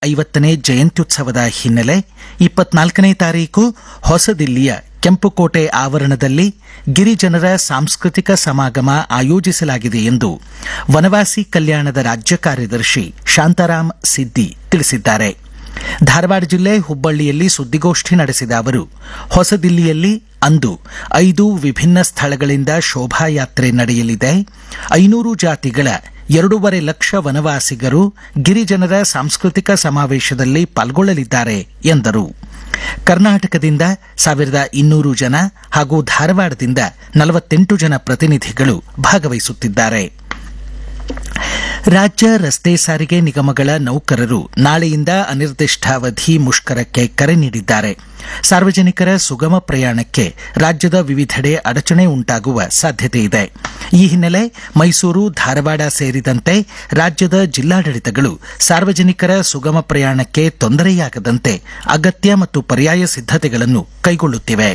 ಐವತ್ತನೇ ಜಯಂತ್ಯುತ್ಸವದ ಹಿನ್ನೆಲೆ ಇಪ್ಪತ್ನಾಲ್ಕನೇ ತಾರೀಕು ಹೊಸದಿಲ್ಲಿಯ ಕೆಂಪುಕೋಟೆ ಆವರಣದಲ್ಲಿ ಗಿರಿಜನರ ಸಾಂಸ್ಕೃತಿಕ ಸಮಾಗಮ ಆಯೋಜಿಸಲಾಗಿದೆ ಎಂದು ವನವಾಸಿ ಕಲ್ಯಾಣದ ರಾಜ್ಯ ಕಾರ್ಯದರ್ಶಿ ಶಾಂತಾರಾಮ್ ಸಿದ್ದಿ ತಿಳಿಸಿದ್ದಾರೆ ಧಾರವಾಡ ಜಿಲ್ಲೆ ಹುಬ್ಬಳ್ಳಿಯಲ್ಲಿ ಸುದ್ದಿಗೋಷ್ಠಿ ನಡೆಸಿದ ಅವರು ಹೊಸದಿಲ್ಲಿಯಲ್ಲಿ ಅಂದು ಐದು ವಿಭಿನ್ನ ಸ್ಥಳಗಳಿಂದ ಶೋಭಾಯಾತ್ರೆ ನಡೆಯಲಿದೆ ಐನೂರು ಜಾತಿಗಳ ಎರಡೂವರೆ ಲಕ್ಷ ವನವಾಸಿಗರು ಗಿರಿಜನರ ಸಾಂಸ್ಕೃತಿಕ ಸಮಾವೇಶದಲ್ಲಿ ಪಾಲ್ಗೊಳ್ಳಲಿದ್ದಾರೆ ಎಂದರು ಕರ್ನಾಟಕದಿಂದ ಸಾವಿರದ ಇನ್ನೂರು ಜನ ಹಾಗೂ ಧಾರವಾಡದಿಂದ ನಲವತ್ತೆಂಟು ಜನ ಪ್ರತಿನಿಧಿಗಳು ಭಾಗವಹಿಸುತ್ತಿದ್ದಾರೆ ರಾಜ್ಯ ರಸ್ತೆ ಸಾರಿಗೆ ನಿಗಮಗಳ ನೌಕರರು ನಾಳೆಯಿಂದ ಅನಿರ್ದಿಷ್ಟಾವಧಿ ಮುಷ್ಕರಕ್ಕೆ ಕರೆ ನೀಡಿದ್ದಾರೆ ಸಾರ್ವಜನಿಕರ ಸುಗಮ ಪ್ರಯಾಣಕ್ಕೆ ರಾಜ್ಯದ ವಿವಿಧೆಡೆ ಅಡಚಣೆ ಉಂಟಾಗುವ ಸಾಧ್ಯತೆ ಇದೆ ಈ ಹಿನ್ನೆಲೆ ಮೈಸೂರು ಧಾರವಾಡ ಸೇರಿದಂತೆ ರಾಜ್ಯದ ಜಿಲ್ಲಾಡಳಿತಗಳು ಸಾರ್ವಜನಿಕರ ಸುಗಮ ಪ್ರಯಾಣಕ್ಕೆ ತೊಂದರೆಯಾಗದಂತೆ ಅಗತ್ಯ ಮತ್ತು ಪರ್ಯಾಯ ಸಿದ್ಧತೆಗಳನ್ನು ಕೈಗೊಳ್ಳುತ್ತಿವೆ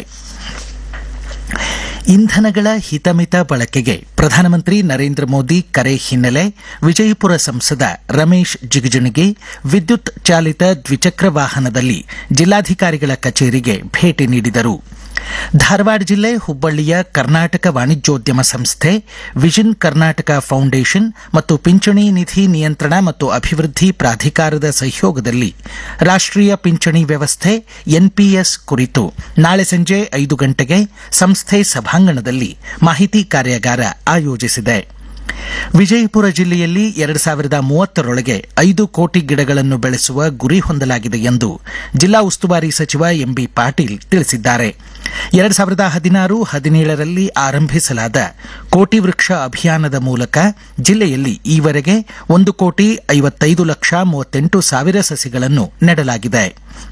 ಇಂಧನಗಳ ಹಿತಮಿತ ಬಳಕೆಗೆ ಪ್ರಧಾನಮಂತ್ರಿ ನರೇಂದ್ರ ಮೋದಿ ಕರೆ ಹಿನ್ನೆಲೆ ವಿಜಯಪುರ ಸಂಸದ ರಮೇಶ್ ಜಿಗಜಿಣಗಿ ವಿದ್ಯುತ್ ಚಾಲಿತ ದ್ವಿಚಕ್ರ ವಾಹನದಲ್ಲಿ ಜಿಲ್ಲಾಧಿಕಾರಿಗಳ ಕಚೇರಿಗೆ ಭೇಟಿ ನೀಡಿದರು ಧಾರವಾಡ ಜಿಲ್ಲೆ ಹುಬ್ಬಳ್ಳಿಯ ಕರ್ನಾಟಕ ವಾಣಿಜ್ಯೋದ್ಯಮ ಸಂಸ್ಥೆ ವಿಷನ್ ಕರ್ನಾಟಕ ಫೌಂಡೇಶನ್ ಮತ್ತು ಪಿಂಚಣಿ ನಿಧಿ ನಿಯಂತ್ರಣ ಮತ್ತು ಅಭಿವೃದ್ಧಿ ಪ್ರಾಧಿಕಾರದ ಸಹಯೋಗದಲ್ಲಿ ರಾಷ್ಟ್ರೀಯ ಪಿಂಚಣಿ ವ್ಯವಸ್ಥೆ ಎನ್ಪಿಎಸ್ ಕುರಿತು ನಾಳೆ ಸಂಜೆ ಐದು ಗಂಟೆಗೆ ಸಂಸ್ಥೆ ಸಭಾಂಗಣದಲ್ಲಿ ಮಾಹಿತಿ ಕಾರ್ಯಾಗಾರ ಆಯೋಜಿಸಿದೆ ವಿಜಯಪುರ ಜಿಲ್ಲೆಯಲ್ಲಿ ಎರಡು ಸಾವಿರದ ಮೂವತ್ತರೊಳಗೆ ಐದು ಕೋಟಿ ಗಿಡಗಳನ್ನು ಬೆಳೆಸುವ ಗುರಿ ಹೊಂದಲಾಗಿದೆ ಎಂದು ಜಿಲ್ಲಾ ಉಸ್ತುವಾರಿ ಸಚಿವ ಎಂಬಿ ಪಾಟೀಲ್ ತಿಳಿಸಿದ್ದಾರೆ ಎರಡು ಸಾವಿರದ ಹದಿನಾರು ಹದಿನೇಳರಲ್ಲಿ ಆರಂಭಿಸಲಾದ ಕೋಟಿ ವೃಕ್ಷ ಅಭಿಯಾನದ ಮೂಲಕ ಜಿಲ್ಲೆಯಲ್ಲಿ ಈವರೆಗೆ ಒಂದು ಕೋಟಿ ಐವತ್ತೈದು ಲಕ್ಷ ಮೂವತ್ತೆಂಟು ಸಾವಿರ ಸಸಿಗಳನ್ನು ನೆಡಲಾಗಿದೆ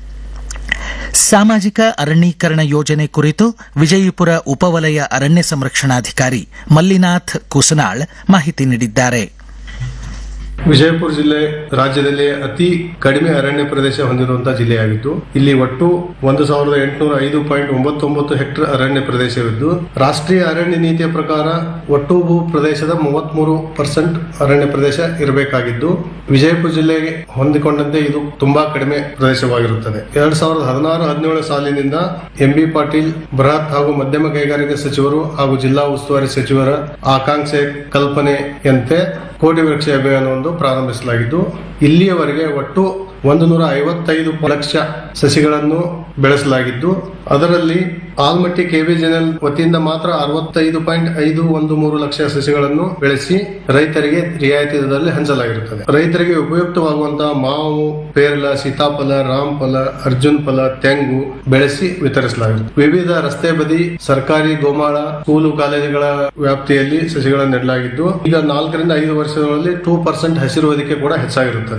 ಸಾಮಾಜಿಕ ಅರಣ್ಯೀಕರಣ ಯೋಜನೆ ಕುರಿತು ವಿಜಯಪುರ ಉಪವಲಯ ಅರಣ್ಯ ಸಂರಕ್ಷಣಾಧಿಕಾರಿ ಮಲ್ಲಿನಾಥ್ ಕುಸನಾಳ್ ಮಾಹಿತಿ ನೀಡಿದ್ದಾರೆ ವಿಜಯಪುರ ಜಿಲ್ಲೆ ರಾಜ್ಯದಲ್ಲಿ ಅತಿ ಕಡಿಮೆ ಅರಣ್ಯ ಪ್ರದೇಶ ಹೊಂದಿರುವಂತಹ ಜಿಲ್ಲೆಯಾಗಿದ್ದು ಇಲ್ಲಿ ಒಟ್ಟು ಒಂದು ಸಾವಿರದ ಎಂಟುನೂರ ಐದು ಪಾಯಿಂಟ್ ಒಂಬತ್ತೊಂಬತ್ತು ಹೆಕ್ಟೇರ್ ಅರಣ್ಯ ಪ್ರದೇಶವಿದ್ದು ರಾಷ್ಟ್ರೀಯ ಅರಣ್ಯ ನೀತಿಯ ಪ್ರಕಾರ ಒಟ್ಟು ಭೂ ಪ್ರದೇಶದ ಮೂವತ್ಮೂರು ಪರ್ಸೆಂಟ್ ಅರಣ್ಯ ಪ್ರದೇಶ ಇರಬೇಕಾಗಿದ್ದು ವಿಜಯಪುರ ಜಿಲ್ಲೆಗೆ ಹೊಂದಿಕೊಂಡಂತೆ ಇದು ತುಂಬಾ ಕಡಿಮೆ ಪ್ರದೇಶವಾಗಿರುತ್ತದೆ ಎರಡ್ ಸಾವಿರದ ಹದಿನಾರು ಹದಿನೇಳು ಸಾಲಿನಿಂದ ಎಂಬಿ ಪಾಟೀಲ್ ಬೃಹತ್ ಹಾಗೂ ಮಧ್ಯಮ ಕೈಗಾರಿಕಾ ಸಚಿವರು ಹಾಗೂ ಜಿಲ್ಲಾ ಉಸ್ತುವಾರಿ ಸಚಿವರ ಆಕಾಂಕ್ಷೆ ಕಲ್ಪನೆಯಂತೆ ಕೋಟಿ ವೃಕ್ಷ ಅಭಿಯಾನವನ್ನು ಪ್ರಾರಂಭಿಸಲಾಗಿದ್ದು ಇಲ್ಲಿಯವರೆಗೆ ಒಟ್ಟು ಒಂದು ನೂರ ಐವತ್ತೈದು ಲಕ್ಷ ಸಸಿಗಳನ್ನು ಬೆಳೆಸಲಾಗಿದ್ದು ಅದರಲ್ಲಿ ಆಲ್ಮಟ್ಟಿ ಕೆವಿಜೆನಲ್ ವತಿಯಿಂದ ಮಾತ್ರ ಅರವತ್ತೈದು ಪಾಯಿಂಟ್ ಐದು ಒಂದು ಮೂರು ಲಕ್ಷ ಸಸಿಗಳನ್ನು ಬೆಳೆಸಿ ರೈತರಿಗೆ ರಿಯಾಯಿತಿ ದರದಲ್ಲಿ ಹಂಚಲಾಗಿರುತ್ತದೆ ರೈತರಿಗೆ ಉಪಯುಕ್ತವಾಗುವಂತಹ ಮಾವು ಪೇರಲ ಸೀತಾಫಲ ರಾಮಫಲ ಅರ್ಜುನ್ ಫಲ ತೆಂಗು ಬೆಳೆಸಿ ವಿತರಿಸಲಾಗಿರುತ್ತದೆ ವಿವಿಧ ರಸ್ತೆ ಬದಿ ಸರ್ಕಾರಿ ಗೋಮಾಳ ಸ್ಕೂಲು ಕಾಲೇಜುಗಳ ವ್ಯಾಪ್ತಿಯಲ್ಲಿ ಸಸಿಗಳನ್ನು ನೆಡಲಾಗಿದ್ದು ಈಗ ನಾಲ್ಕರಿಂದ ಐದು ವರ್ಷಗಳಲ್ಲಿ ಟೂ ಪರ್ಸೆಂಟ್ ಹಸಿರು ಹೊದಿಕೆ ಕೂಡ ಹೆಚ್ಚಾಗಿರುತ್ತದೆ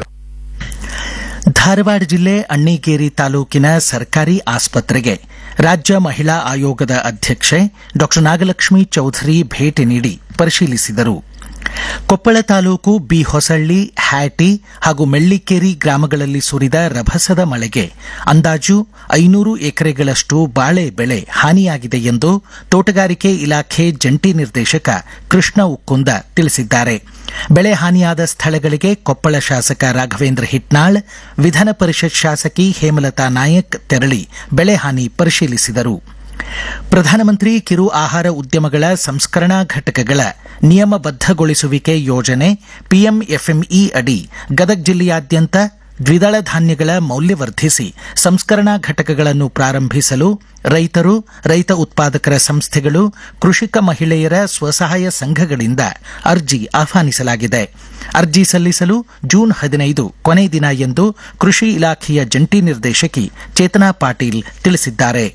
ಧಾರವಾಡ ಜಿಲ್ಲೆ ಅಣ್ಣಿಗೇರಿ ತಾಲೂಕಿನ ಸರ್ಕಾರಿ ಆಸ್ಪತ್ರೆಗೆ ರಾಜ್ಯ ಮಹಿಳಾ ಆಯೋಗದ ಅಧ್ಯಕ್ಷೆ ಡಾ ನಾಗಲಕ್ಷ್ಮಿ ಚೌಧರಿ ಭೇಟಿ ನೀಡಿ ಪರಿಶೀಲಿಸಿದರು ಕೊಪ್ಪಳ ತಾಲೂಕು ಬಿ ಹೊಸಳ್ಳಿ ಹ್ಯಾಟಿ ಹಾಗೂ ಮೆಳ್ಳಿಕೇರಿ ಗ್ರಾಮಗಳಲ್ಲಿ ಸುರಿದ ರಭಸದ ಮಳೆಗೆ ಅಂದಾಜು ಐನೂರು ಎಕರೆಗಳಷ್ಟು ಬಾಳೆ ಬೆಳೆ ಹಾನಿಯಾಗಿದೆ ಎಂದು ತೋಟಗಾರಿಕೆ ಇಲಾಖೆ ಜಂಟಿ ನಿರ್ದೇಶಕ ಕೃಷ್ಣ ಉಕ್ಕುಂದ ತಿಳಿಸಿದ್ದಾರೆ ಬೆಳೆ ಹಾನಿಯಾದ ಸ್ಥಳಗಳಿಗೆ ಕೊಪ್ಪಳ ಶಾಸಕ ರಾಘವೇಂದ್ರ ಹಿಟ್ನಾಳ್ ವಿಧಾನ ಪರಿಷತ್ ಶಾಸಕಿ ಹೇಮಲತಾ ನಾಯಕ್ ತೆರಳಿ ಬೆಳೆ ಹಾನಿ ಪರಿಶೀಲಿಸಿದರು ಪ್ರಧಾನಮಂತ್ರಿ ಕಿರು ಆಹಾರ ಉದ್ಯಮಗಳ ಸಂಸ್ಕರಣಾ ಘಟಕಗಳ ನಿಯಮಬದ್ದಗೊಳಿಸುವಿಕೆ ಯೋಜನೆ ಪಿಎಂಎಫ್ಎಂಇ ಅಡಿ ಗದಗ ಜಿಲ್ಲೆಯಾದ್ಯಂತ ದ್ವಿದಳ ಧಾನ್ಯಗಳ ಮೌಲ್ಯವರ್ಧಿಸಿ ಸಂಸ್ಕರಣಾ ಘಟಕಗಳನ್ನು ಪ್ರಾರಂಭಿಸಲು ರೈತರು ರೈತ ಉತ್ಪಾದಕರ ಸಂಸ್ಥೆಗಳು ಕೃಷಿಕ ಮಹಿಳೆಯರ ಸ್ವಸಹಾಯ ಸಂಘಗಳಿಂದ ಅರ್ಜಿ ಆಹ್ವಾನಿಸಲಾಗಿದೆ ಅರ್ಜಿ ಸಲ್ಲಿಸಲು ಜೂನ್ ಹದಿನೈದು ಕೊನೆ ದಿನ ಎಂದು ಕೃಷಿ ಇಲಾಖೆಯ ಜಂಟಿ ನಿರ್ದೇಶಕಿ ಚೇತನಾ ಪಾಟೀಲ್ ತಿಳಿಸಿದ್ದಾರೆ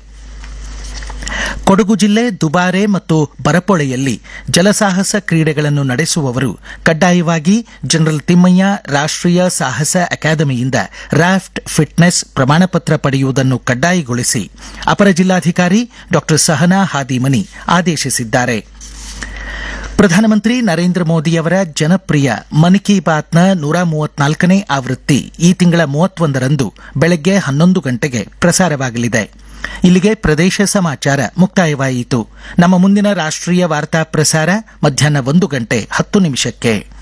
ಕೊಡಗು ಜಿಲ್ಲೆ ದುಬಾರೆ ಮತ್ತು ಬರಪೊಳೆಯಲ್ಲಿ ಜಲಸಾಹಸ ಕ್ರೀಡೆಗಳನ್ನು ನಡೆಸುವವರು ಕಡ್ಡಾಯವಾಗಿ ಜನರಲ್ ತಿಮ್ಮಯ್ಯ ರಾಷ್ಟ್ರೀಯ ಸಾಹಸ ಅಕಾಡೆಮಿಯಿಂದ ರಾಫ್ಟ್ ಫಿಟ್ನೆಸ್ ಪ್ರಮಾಣಪತ್ರ ಪಡೆಯುವುದನ್ನು ಕಡ್ಡಾಯಗೊಳಿಸಿ ಅಪರ ಜಿಲ್ಲಾಧಿಕಾರಿ ಡಾ ಸಹನಾ ಹಾದಿಮನಿ ಆದೇಶಿಸಿದ್ದಾರೆ ಪ್ರಧಾನಮಂತ್ರಿ ನರೇಂದ್ರ ಮೋದಿಯವರ ಜನಪ್ರಿಯ ಮನ್ ಕಿ ಬಾತ್ನ ನೂರ ಮೂವತ್ನಾಲ್ಕನೇ ಆವೃತ್ತಿ ಈ ತಿಂಗಳ ಮೂವತ್ತೊಂದರಂದು ಬೆಳಗ್ಗೆ ಹನ್ನೊಂದು ಗಂಟೆಗೆ ಪ್ರಸಾರವಾಗಲಿದೆ ಇಲ್ಲಿಗೆ ಪ್ರದೇಶ ಸಮಾಚಾರ ಮುಕ್ತಾಯವಾಯಿತು ನಮ್ಮ ಮುಂದಿನ ರಾಷ್ಟ್ರೀಯ ವಾರ್ತಾ ಪ್ರಸಾರ ಮಧ್ಯಾಹ್ನ ಒಂದು ಗಂಟೆ ಹತ್ತು ನಿಮಿಷಕ್ಕೆ